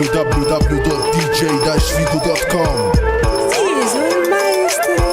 www.dj-figo.com Zizou el maestro.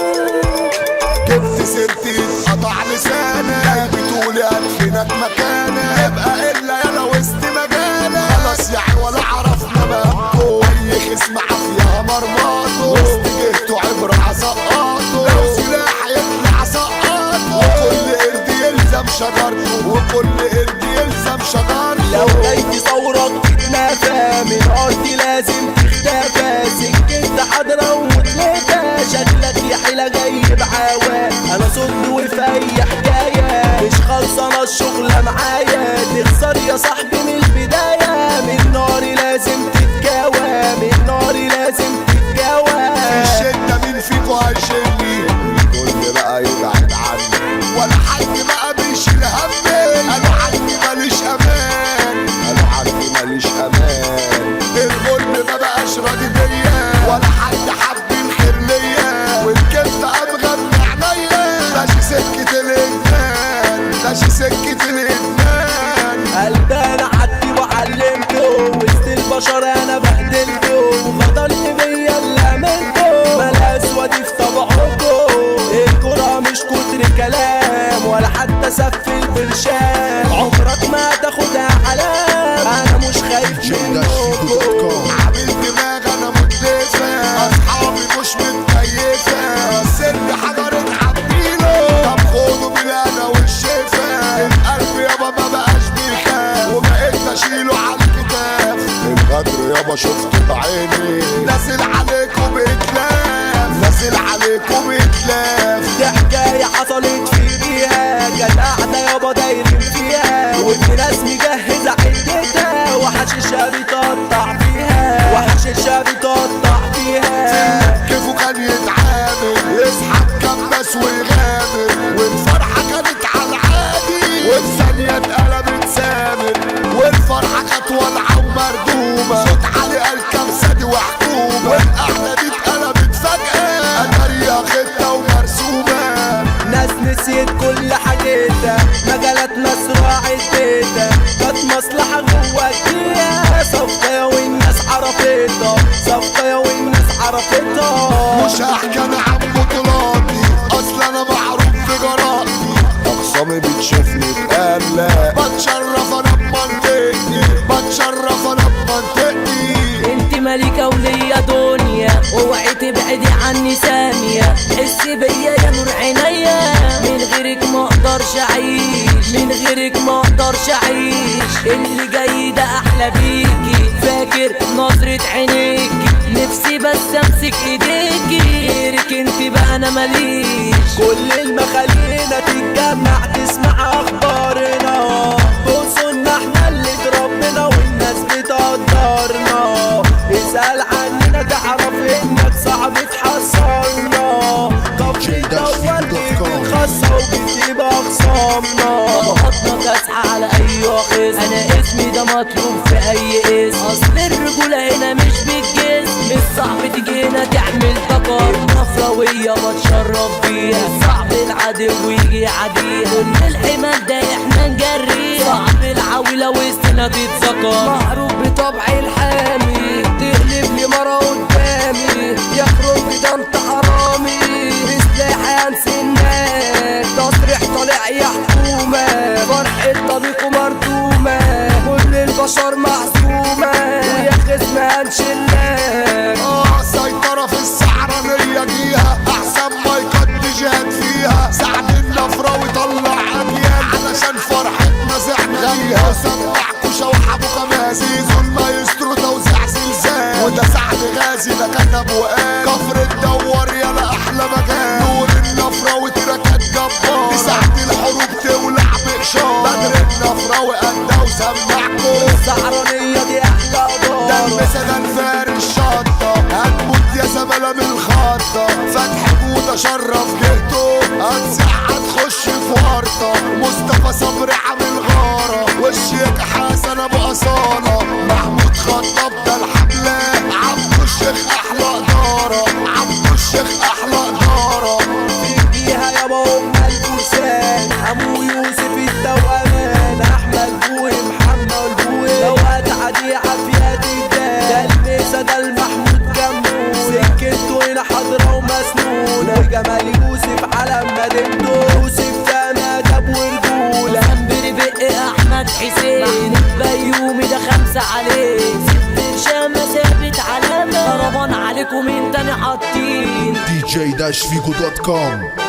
جبت سيرتي قطع لسانك جاي بتقولي ادفنك مكانك ابقى الا يلا وسط مجالك خلاص يعني ولا عرفنا مهمكو اي خصم عافية مرماطه وسط جهته عبرة عسقاطه لو سلاح يطلع سقاطه وكل قرد يلزم شجرته وكل قرد يلزم شجرته لو جاي ثورك تتنافى من ارضي لازم تختفى سكت حضرة ومتلفة شكلك يا حيلة جاي بعوام انا صد وفي اي حكاية مش خلصانة الشغلة معايا تخسر يا صاحبي من البداية من ناري لازم تتكاوى من ناري لازم تتكاوى الشدة مين فيكو هيشيلني الكل بقى يبعد عني ولا حد بقى بيشيل همي انا عندي ماليش امان انا عندي ماليش امان الغل ما بقاش راضي بيا ولا حد حب الخير ليا والكبت ابغى عينيا ماشي سكة الادمان ماشي سكة الادمان قلبي انا عدي وعلمته وسط البشر انا بهدلته وفضلني بيا اللي عملته ملا اسود في طبعكم الكرة مش كتر كلام ولا حتى سف البرشام عمرك ما تاخدها علام انا مش خايف منكم dj-figo.com عامل دماغ انا متلفة اصحابي مش متكيفة سد حجر عبيله طب خدوا بالانا والشفا القلب يابا ما بقاش بيخاف وبقيت اشيله على الكتاف الغدر يابا شفته بعيني نازل عليكم بإتلاف نازل عليكم بإتلاف دي حكاية حصلت فيها كانت قاعدة يابا دايرين فيها وفي ناس مجهزة عدتها وحشيشها بيتقطع فيها وحشيشها بيتقطع فيها كيفه كان يتعامل يسحب كبس ويغامر والفرحة كانت على العادي وفي ثانية اتقلبت سامر والفرحة كانت والعة ومردومة صوت علي قال كام سادي وحكومة والقعدة دي اتقلبت فجأة أتاريها خطة ومرسومة ناس نسيت كل حاجتها مجالات ناس راعت بيتها كانت مصلحة جوا فيها صفقة والناس عرفتها صفقة والناس عرفتها مش هحكي انا عن بطولاتي اصل انا معروف بجراتي اخصامي بتشوفني تقلق بتشرف انا بمنطقتي بتشرف انا بمنطقتي انت ملكة وليا دنيا اوعي تبعدي عني ثانية حسي بيا يا نور عينيا من غيرك ما اقدرش اعيش من غيرك ما اقدرش اعيش اللي جاي ده احلى بيكي فاكر نظرة عينيكي نفسي بس امسك ايديكي غيرك انت بقى انا ماليش كل المخالينا تتجمع تسمع اخبارنا بوصلنا احنا اللي اتربينا والناس بتقدرنا اسأل عننا تعرف انك صعب تحصلنا كفر دورني بتخصى وبتبقى خصامنا طبقاتنا كاسحة على أي وخص أنا اسمي ده مطلوب في أي اسم أصل الرجولة هنا مش بالجسم مش صعب تيجي هنا تعمل تكر النفراوية بتشرف بيها صعب العدو يجي عاديها كل الحمال ده احنا نجريها صعب العويلة وسطنا تتذكر معروف بطبعي الحامي تقلب لي مرة قدامي يخرج ده انت حرامي بسلاح انسى الناس تصريح طالع يا حكومة فرحة طريقه مردومة كل البشر معزومة ويا خصم هنشلك اه سيطرة في السعرانية جيها احسن ما يقد جهاد فيها سعد النفرة ويطلع اجيال علشان فرحتنا زعنا ليها سمعكوا شوح ابو خماسي زول مايسترو توزيع زلزال وده سعد غازي ده كتب وقال كفر الدوار يلا احلى مكان نور النفرة وتراكات جبار ساعة الحروب تولع بإشارة بدر النفرة وأدى وسمعكوا السعرانية دي احلى ده دار المسا ده الفار الشطة هتموت يا زمالة من الخطة فتح بوطة شرف جهته هتسع هتخش في ورطة مصطفى صبري عامل غارة والشيخ حسن ابو أصالة محمود خطاب ده الحملة عبد الشيخ أحلى إدارة عبد الشيخ أحلى إدارة فيها يابا ام الفرسان عمو يوسف التوأمان احمد بوي محمد بوي لو هتعدي عافية الدال شغال محمود جنبه سكته هنا حاضرة ومسنونة وجمال يوسف على مدينته يوسف فاهم أدب ورجولة جنبي بق احمد حسين بيومي ده خمسة عليه ست شامة ثابت علامة هربان عليكم من تاني حاطين دي جي داش فيجو دوت كوم